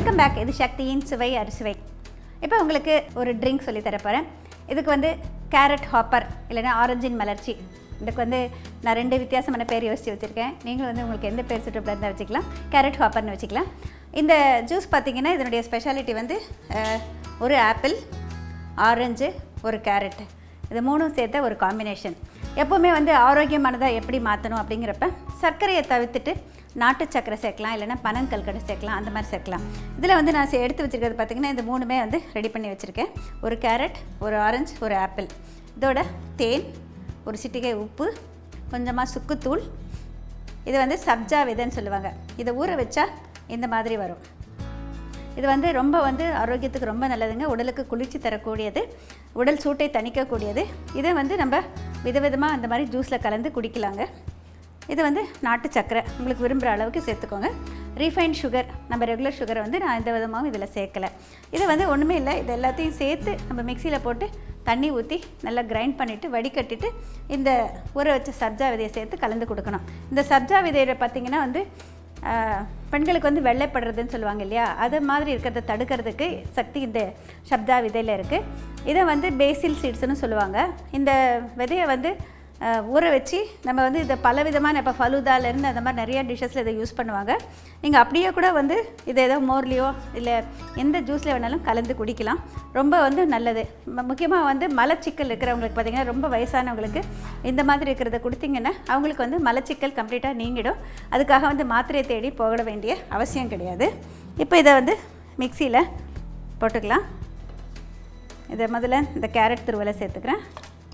welcome back இது சக்தியின் சுவை அறுசுவை இப்போ உங்களுக்கு ஒரு ட்ரிங்க் சொல்லி தரப்போகிறேன் இதுக்கு வந்து கேரட் ஹாப்பர் இல்லைன்னா ஆரஞ்சின் மலர்ச்சி இதுக்கு வந்து நான் ரெண்டு வித்தியாசமான பேர் யோசித்து வச்சுருக்கேன் நீங்கள் வந்து உங்களுக்கு எந்த பேர் சுற்றுப்பில் இருந்தால் வச்சுக்கலாம் கேரட் ஹாப்பர்னு வச்சுக்கலாம் இந்த ஜூஸ் பார்த்தீங்கன்னா இதனுடைய ஸ்பெஷாலிட்டி வந்து அஹ், ஒரு ஆப்பிள் ஆரஞ்சு ஒரு கேரட் இது மூணும் சேர்த்த ஒரு காம்பினேஷன் எப்போவுமே வந்து ஆரோக்கியமானதாக எப்படி மாற்றணும் அப்படிங்கிறப்ப சர்க்கரையை தவிர்த்துட்டு நாட்டு சர்க்கரை சேர்க்கலாம் இல்லைன்னா பனங்கல்கண்டு சேர்க்கலாம் அந்த மாதிரி சேர்க்கலாம் இதில் வந்து நான் சே- எடுத்து வச்சுருக்கிறது பார்த்திங்கன்னா இந்த மூணுமே வந்து ரெடி பண்ணி வச்சுருக்கேன் ஒரு கேரட் ஒரு ஆரஞ்சு ஒரு ஆப்பிள் இதோட தேன் ஒரு சிட்டிகை உப்பு கொஞ்சமாக சுக்குத்தூள் இது வந்து சப்ஜா விதைன்னு சொல்லுவாங்க இதை ஊற வச்சா இந்த மாதிரி வரும் இது வந்து ரொம்ப வந்து ஆரோக்கியத்துக்கு ரொம்ப நல்லதுங்க உடலுக்கு குளிர்ச்சி தரக்கூடியது உடல் சூட்டை தணிக்கக்கூடியது இதை வந்து நம்ம விதவிதமாக அந்த மாதிரி ஜூஸில் கலந்து குடிக்கலாங்க இது வந்து நாட்டு சர்க்கரை உங்களுக்கு விரும்புகிற அளவுக்கு சேர்த்துக்கோங்க ரீஃபைண்ட் சுகர் நம்ம ரெகுலர் சுகரை வந்து நான் எந்த விதமாகவும் இதில் சேர்க்கலை இது வந்து ஒன்றுமே இல்லை இது எல்லாத்தையும் சேர்த்து நம்ம மிக்சியில் போட்டு தண்ணி ஊற்றி நல்லா கிரைண்ட் பண்ணிவிட்டு வடிகட்டிட்டு இந்த ஊற வச்ச சப்ஜா விதையை சேர்த்து கலந்து கொடுக்கணும் இந்த சப்ஜா விதையை பார்த்திங்கன்னா வந்து ஆஹ், பெண்களுக்கு வந்து வெள்ளைப்படுறதுன்னு சொல்லுவாங்க இல்லையா அது மாதிரி இருக்கிறத தடுக்கிறதுக்கு சக்தி இந்த சப்தா விதையில் இருக்குது இதை வந்து பேசில் சீட்ஸ்னு சொல்லுவாங்க இந்த விதையை வந்து ஆஹ், ஊற வச்சு நம்ம வந்து இதை பல விதமான இப்போ ஃபலூதாலேருந்து அந்த மாதிரி நிறைய டிஷ்ஷஸில் இதை யூஸ் பண்ணுவாங்க நீங்கள் அப்படியே கூட வந்து இதை ஏதோ மோர்லேயோ இல்லை எந்த ஜூஸில் வேணாலும் கலந்து குடிக்கலாம் ரொம்ப வந்து நல்லது முக்கியமாக வந்து மலச்சிக்கல் இருக்கிறவங்களுக்கு பார்த்திங்கன்னா ரொம்ப வயசானவங்களுக்கு இந்த மாதிரி இருக்கிறத கொடுத்தீங்கன்னா அவங்களுக்கு வந்து மலச்சிக்கல் கம்ப்ளீட்டாக நீங்கிடும் அதுக்காக வந்து மாத்திரையை தேடி போக வேண்டிய அவசியம் கிடையாது இப்போ இதை வந்து மிக்சியில் போட்டுக்கலாம் இதை முதல்ல இந்த கேரட் துருவலை சேர்த்துக்கிறேன்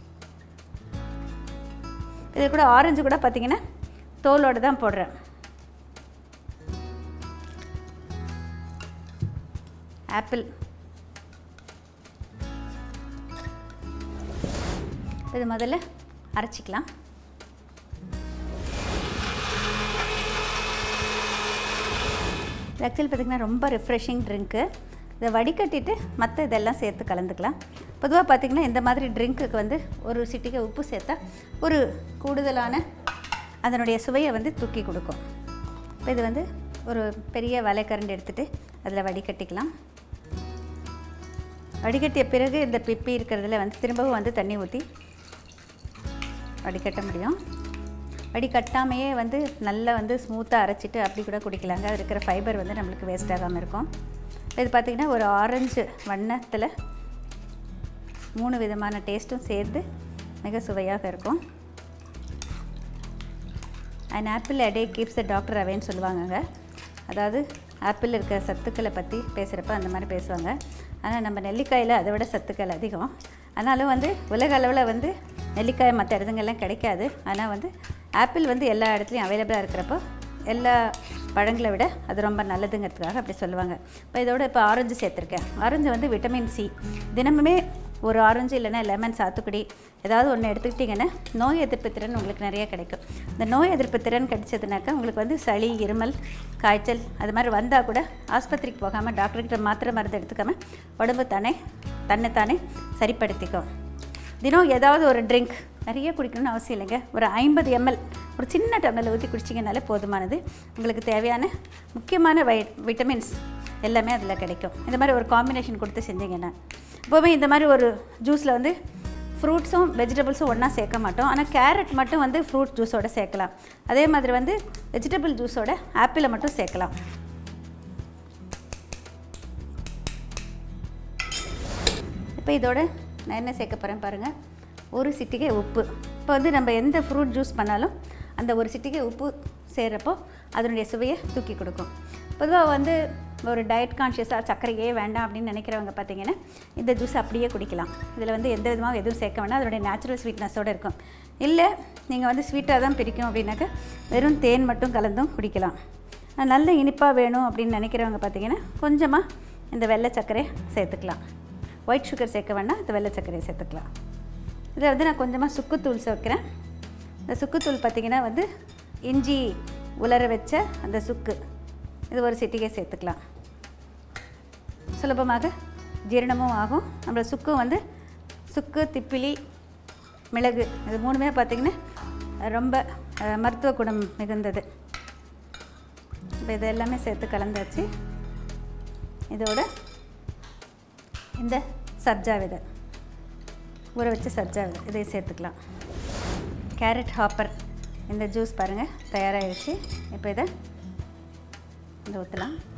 இது கூட ஆரஞ்சு கூட பார்த்தீங்கன்னா தோலோடு தான் போடுறேன் ஆப்பிள் இது முதல்ல அரைச்சிக்கலாம் இது ஆக்சுவலி பார்த்திங்கன்னா ரொம்ப ரிஃப்ரெஷிங் ட்ரிங்க்கு இதை வடிகட்டிட்டு மற்ற இதெல்லாம் சேர்த்து கலந்துக்கலாம் பொதுவாக பார்த்திங்கன்னா இந்த மாதிரி ட்ரிங்க்குக்கு வந்து ஒரு சிட்டிகை உப்பு சேர்த்தா ஒரு கூடுதலான அதனுடைய சுவையை வந்து தூக்கி கொடுக்கும் இப்போ இது வந்து ஒரு பெரிய வலைக்கரண்டி எடுத்துகிட்டு அதில் வடிகட்டிக்கலாம் வடிகட்டிய பிறகு இந்த பிப்பி இருக்கிறதுல வந்து திரும்பவும் வந்து தண்ணி ஊற்றி வடிகட்ட முடியும் வடிகட்டாமையே வந்து நல்லா வந்து ஸ்மூத்தாக அரைச்சிட்டு அப்படி கூட குடிக்கலாங்க அது இருக்கிற ஃபைபர் வந்து நம்மளுக்கு வேஸ்ட் ஆகாமல் இருக்கும் இது பார்த்திங்கன்னா ஒரு ஆரஞ்சு வண்ணத்தில் மூணு விதமான டேஸ்ட்டும் சேர்த்து மிக சுவையாக இருக்கும் and apple a day keeps the doctor அவேன்னு சொல்லுவாங்கங்க அதாவது ஆப்பிள் இருக்கிற சத்துக்களை பற்றி பேசுகிறப்ப அந்த மாதிரி பேசுவாங்க ஆனால் நம்ம நெல்லிக்காயில் அதை விட சத்துக்கள் அதிகம் ஆனாலும் வந்து உலக அளவில் வந்து நெல்லிக்காய் மற்ற இடத்துங்கள்லாம் கிடைக்காது ஆனால் வந்து ஆப்பிள் வந்து எல்லா இடத்துலையும் அவைலபிளாக இருக்கிறப்போ எல்லா பழங்களை விட அது ரொம்ப நல்லதுங்கிறதுக்காக அப்படி சொல்லுவாங்க இப்போ இதோட இப்போ ஆரஞ்சு சேர்த்துருக்கேன் ஆரஞ்சு வந்து விட்டமின் சி தினமுமே ஒரு ஆரஞ்சு இல்லைன்னா லெமன் சாத்துக்குடி ஏதாவது ஒன்று எடுத்துக்கிட்டிங்கன்னா நோய் எதிர்ப்பு திறன் உங்களுக்கு நிறைய கிடைக்கும் இந்த நோய் எதிர்ப்பு திறன் கிடைச்சதுனாக்கா உங்களுக்கு வந்து சளி இருமல் காய்ச்சல் அது மாதிரி வந்தால் கூட ஆஸ்பத்திரிக்கு போகாமல் டாக்டர்கிட்ட மாத்திரை மருந்து எடுத்துக்காமல் உடம்பு தானே தன்னைத்தானே சரிப்படுத்திக்கும் தினம் ஏதாவது ஒரு ட்ரிங்க் நிறைய குடிக்கணும்னு அவசியம் இல்லைங்க ஒரு ஐம்பது எம்எல் ஒரு சின்ன டம்ளரில் ஊற்றி குடிச்சிங்கனாலே போதுமானது உங்களுக்கு தேவையான முக்கியமான வை விட்டமின்ஸ் எல்லாமே அதில் கிடைக்கும் இந்த மாதிரி ஒரு காம்பினேஷன் கொடுத்து செஞ்சீங்கன்னா எப்போவுமே இந்த மாதிரி ஒரு ஜூஸில் வந்து ஃப்ரூட்ஸும் வெஜிடபிள்ஸும் ஒன்றா சேர்க்க மாட்டோம் ஆனால் கேரட் மட்டும் வந்து ஃப்ரூட் ஜூஸோட சேர்க்கலாம் அதே மாதிரி வந்து வெஜிடபிள் ஜூஸோட ஆப்பிளை மட்டும் சேர்க்கலாம் இப்போ இதோட நான் என்ன சேர்க்க போகிறேன் பாருங்கள் ஒரு சிட்டிகை உப்பு இப்போ வந்து நம்ம எந்த ஃப்ரூட் ஜூஸ் பண்ணாலும் அந்த ஒரு சிட்டிகை உப்பு சேர்கிறப்போ அதனுடைய சுவையை தூக்கி கொடுக்கும் பொதுவாக வந்து ஒரு டயட் கான்ஷியஸாக சர்க்கரையே வேண்டாம் அப்படின்னு நினைக்கிறவங்க பார்த்தீங்கன்னா இந்த ஜூஸ் அப்படியே குடிக்கலாம் இதில் வந்து எந்த விதமாக எதுவும் சேர்க்க வேண்டாம் அதனுடைய நேச்சுரல் ஸ்வீட்னஸோடு இருக்கும் இல்லை நீங்கள் வந்து ஸ்வீட்டாக தான் பிரிக்கும் அப்படின்னாக்கா வெறும் தேன் மட்டும் கலந்தும் குடிக்கலாம் ஆஹ் நல்ல இனிப்பாக வேணும் அப்படின்னு நினைக்கிறவங்க பார்த்தீங்கன்னா கொஞ்சமாக இந்த வெள்ளை சர்க்கரை சேர்த்துக்கலாம் ஒயிட் சுகர் சேர்க்க வேண்டாம் இந்த வெள்ளை சர்க்கரையை சேர்த்துக்கலாம் இதில் வந்து நான் கொஞ்சமாக சுக்குத்தூள் சேர்க்குறேன் இந்த சுக்குத்தூள் பார்த்திங்கன்னா வந்து இஞ்சி உலர வச்ச அந்த சுக்கு இது ஒரு சிட்டிகை சேர்த்துக்கலாம் சுலபமாக ஜீரணமும் ஆகும் நம்மளோட சுக்கும் வந்து சுக்கு திப்பிலி மிளகு இது மூணுமே பார்த்திங்கன்னா ரொம்ப அஹ், மருத்துவ குணம் மிகுந்தது இப்போ இது எல்லாமே சேர்த்து கலந்தாச்சு இதோட இந்த சப்ஜா விதை ஊற வச்ச சப்ஜா விதை இதை சேர்த்துக்கலாம் கேரட் ஹாப்பர் இந்த ஜூஸ் பாருங்கள் தயாராகிடுச்சு இப்போ இதை இதை ஊற்றலாம்